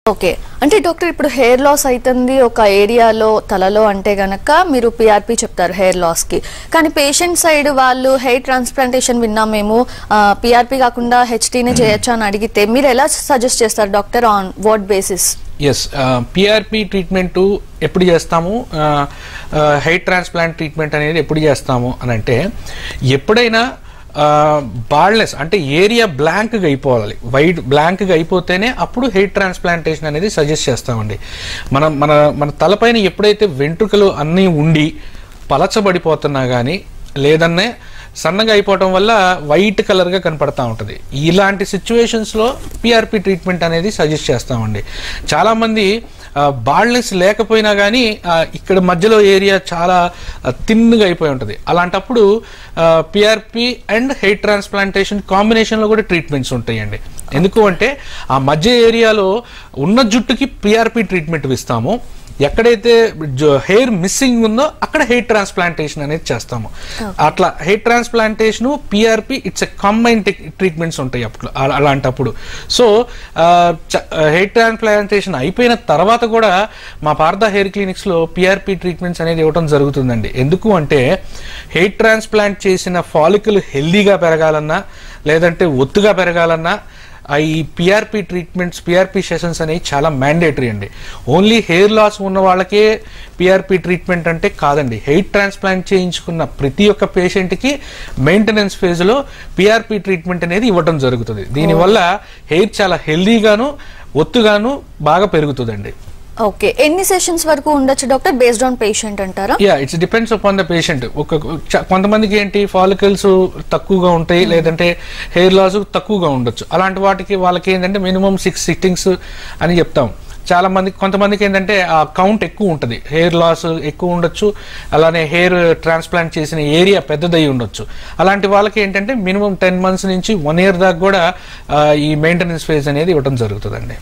okay అంటే doctor ఇప్పుడు hair loss అవుతుంది ఒక ఏరియాలో తలలో అంటే గనక మీరు పిఆర్పి చెప్తారు హెయిర్ లాస్ కి కానీ పేషెంట్ సైడ్ వాళ్ళు హెయిర్ ట్రాన్స్ప్లాంటేషన్ విన్నాం మేము పిఆర్పి కాకుండా హెచ్టీనే చేయొచ్చు అని అడిగితే మీరు ఎలా సజెస్ట్ చేస్తారు doctor on what basis yes PRP treatment ఎప్పుడు చేస్తాము హెయిర్ ట్రాన్స్ప్లాంట్ ట్రీట్మెంట్ అనేది ఎప్పుడు చేస్తాము అని అంటే ఎప్పుడైనా బాల్నెస్ అంటే ఏరియా బ్లాంక్గా అయిపోవాలి వైట్ బ్లాంక్గా అయిపోతేనే అప్పుడు హెయిర్ ట్రాన్స్ప్లాంటేషన్ అనేది సజెస్ట్ చేస్తామండి మనం మన మన తలపైన ఎప్పుడైతే వెంట్రుకలు అన్నీ ఉండి పలచబడిపోతున్నా కానీ లేదన్నే సన్నగా అయిపోవటం వల్ల వైట్ కలర్గా కనపడతా ఉంటుంది ఇలాంటి సిచ్యువేషన్స్లో పిఆర్పి ట్రీట్మెంట్ అనేది సజెస్ట్ చేస్తామండి చాలామంది బాల్నెస్ లేకపోయినా కానీ ఇక్కడ మధ్యలో ఏరియా చాలా థిన్గా అయిపోయి ఉంటుంది అలాంటప్పుడు పిఆర్పి అండ్ హెయిర్ ట్రాన్స్ప్లాంటేషన్ కాంబినేషన్లో కూడా ట్రీట్మెంట్స్ ఉంటాయండి ఎందుకు అంటే ఆ మధ్య ఏరియాలో ఉన్న జుట్టుకి పిఆర్పి ట్రీట్మెంట్ ఇస్తాము ఎక్కడైతే హెయిర్ మిస్సింగ్ ఉందో అక్కడ హెయిర్ ట్రాన్స్ప్లాంటేషన్ అనేది చేస్తాము అట్లా hair transplantation PRP it's a combine treatments ఉంటాయి అప్పుడు అలా- అలాంటప్పుడు సో హెయిర్ ట్రాన్స్ప్లాంటేషన్ అయిపోయిన తర్వాత కూడా మా పార్థ హెయిర్ క్లినిక్స్ లో పిఆర్పి ట్రీట్మెంట్స్ అనేది ఇవ్వడం జరుగుతుందండి ఎందుకు అంటే హెయిర్ ట్రాన్స్ప్లాంట్ చేసిన ఫాలికల్ హెల్దీగా పెరగాలన్నా లేదంటే ఒత్తుగా పెరగాలన్నా ఆ ఈ పిఆర్పి ట్రీట్మెంట్స్ పిఆర్పి సెషన్స్ అనేవి చాలా మ్యాండేటరీ అండి ఓన్లీ హెయిర్ లాస్ ఉన్న వాళ్ళకే పిఆర్పి ట్రీట్మెంట్ అంటే కాదండి హెయిర్ ట్రాన్స్ప్లాంట్ చేయించుకున్న ప్రతి ఒక్క పేషెంట్కి మెయింటెనెన్స్ ఫేజ్లో పిఆర్పి ట్రీట్మెంట్ అనేది ఇవ్వడం జరుగుతుంది దీనివల్ల హెయిర్ చాలా హెల్దీగాను ఒత్తుగాను బాగా పెరుగుతుందండి ఓకే ఎన్ని సెషన్స్ వరకు ఉండొచ్చు డాక్టర్ బేస్డ్ ఆన్ పేషెంట్ అంటారా yeah it's depends upon the patient ఒక చ- కొంతమందికి ఏంటి ఫాలికల్స్ తక్కువగా ఉంటాయి లేదంటే హెయిర్ లాస్ తక్కువగా ఉండొచ్చు అలాంటి వాటికి వాళ్ళకి ఏంటంటే మినిమం సిక్స్ సిట్టింగ్స్ అని చెప్తాం చాలా మంది కొంతమందికి ఏంటంటే ఆ కౌంట్ ఎక్కువ ఉంటుంది హెయిర్ లాస్ ఎక్కువ ఉండొచ్చు అలానే హెయిర్ ట్రాన్స్ప్లాంట్ చేసిన ఏరియా పెద్దదై ఉండొచ్చు అలాంటి వాళ్ళకి ఏంటంటే మినిమం టెన్ మంత్స్ నుంచి వన్ ఇయర్ దాకా కూడా ఆ, ఈ మెయింటెనెన్స్ ఫేజ్ అనేది ఇవ్వడం జరుగుతుందండి